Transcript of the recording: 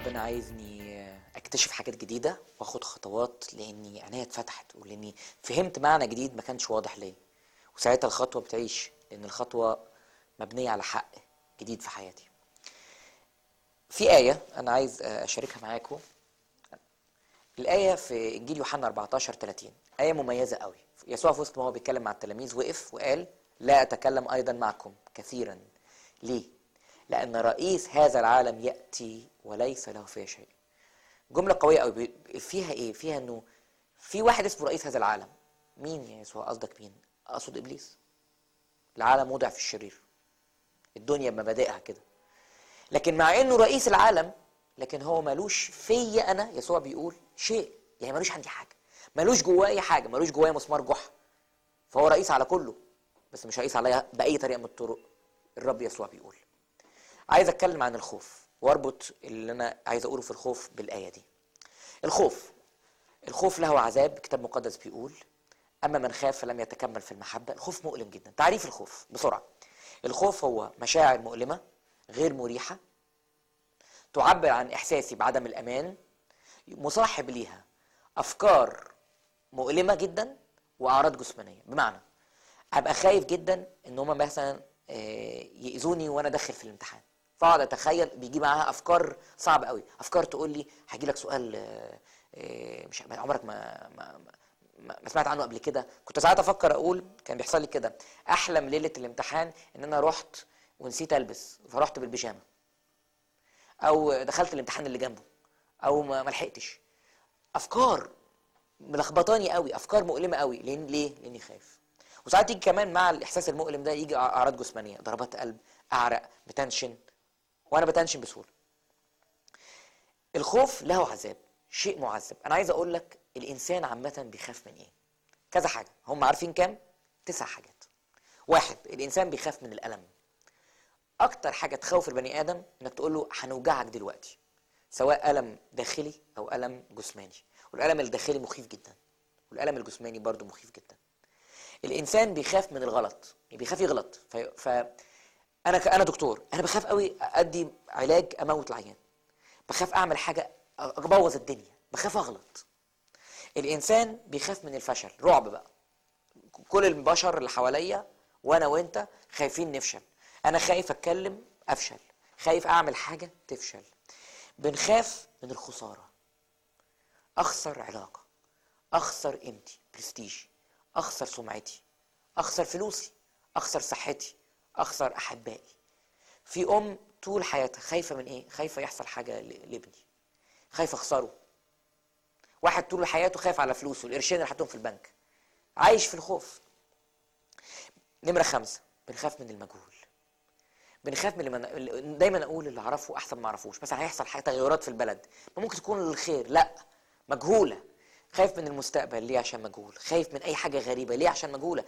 ربنا عايزني اكتشف حاجات جديده واخد خطوات لاني عينيا اتفتحت ولاني فهمت معنى جديد ما كانش واضح ليا وساعتها الخطوه بتعيش لان الخطوه مبنيه على حق جديد في حياتي في آية أنا عايز أشاركها معاكم الآية في إنجيل يوحنا 14 30 آية مميزة قوي يسوع في وسط ما هو بيتكلم مع التلاميذ وقف وقال لا أتكلم أيضا معكم كثيرا ليه؟ لأن رئيس هذا العالم يأتي وليس له فيه شيء جملة قوية قوي فيها إيه؟ فيها إنه في واحد اسمه رئيس هذا العالم مين يا يسوع قصدك مين؟ أقصد إبليس العالم وضع في الشرير الدنيا بمبادئها كده لكن مع انه رئيس العالم لكن هو ملوش فيا انا يسوع بيقول شيء يعني ملوش عندي حاجه ملوش جوايا حاجه ملوش جوايا مسمار جحا فهو رئيس على كله بس مش رئيس عليا باي طريقه من الطرق الرب يسوع بيقول عايز اتكلم عن الخوف واربط اللي انا عايز اقوله في الخوف بالايه دي الخوف الخوف له عذاب الكتاب المقدس بيقول اما من خاف فلم يتكمل في المحبه الخوف مؤلم جدا تعريف الخوف بسرعه الخوف هو مشاعر مؤلمه غير مريحة تعبر عن إحساسي بعدم الأمان مصاحب ليها أفكار مؤلمة جدا وأعراض جسمانية بمعنى أبقى خايف جدا إن هما مثلا يأذوني وأنا داخل في الامتحان فأقعد أتخيل بيجي معاها أفكار صعبة قوي أفكار تقول لي هيجي لك سؤال مش عمرك ما, ما, ما, ما سمعت عنه قبل كده كنت ساعات أفكر أقول كان بيحصل لي كده أحلم ليلة الامتحان إن أنا رحت ونسيت البس فرحت بالبيجامه او دخلت الامتحان اللي جنبه او ما لحقتش افكار ملخبطاني قوي افكار مؤلمه قوي لان ليه لاني خايف وساعات يجي كمان مع الاحساس المؤلم ده يجي اعراض جسمانيه ضربات قلب اعرق بتنشن وانا بتنشن بسهوله الخوف له عذاب شيء معذب انا عايز اقول لك الانسان عامه بيخاف من ايه كذا حاجه هم عارفين كام تسع حاجات واحد الانسان بيخاف من الالم اكتر حاجه تخوف البني ادم انك تقول له هنوجعك دلوقتي سواء الم داخلي او الم جسماني والالم الداخلي مخيف جدا والالم الجسماني برضو مخيف جدا الانسان بيخاف من الغلط يعني بيخاف يغلط ف... ف... انا ك... انا دكتور انا بخاف قوي ادي علاج اموت العيان بخاف اعمل حاجه ابوظ الدنيا بخاف اغلط الانسان بيخاف من الفشل رعب بقى كل البشر اللي حواليا وانا وانت خايفين نفشل انا خايف اتكلم افشل خايف اعمل حاجه تفشل بنخاف من الخساره اخسر علاقه اخسر قيمتي برستيجي اخسر سمعتي اخسر فلوسي اخسر صحتي اخسر احبائي في ام طول حياتها خايفه من ايه خايفه يحصل حاجه لابني خايفه اخسره واحد طول حياته خايف على فلوسه القرشين اللي حطهم في البنك عايش في الخوف نمره خمسة بنخاف من المجهول بنخاف من اللي دايما اقول اللي اعرفه احسن ما اعرفوش مثلا هيحصل حاجه تغيرات في البلد ممكن تكون للخير لا مجهوله خايف من المستقبل ليه عشان مجهول خايف من اي حاجه غريبه ليه عشان مجهوله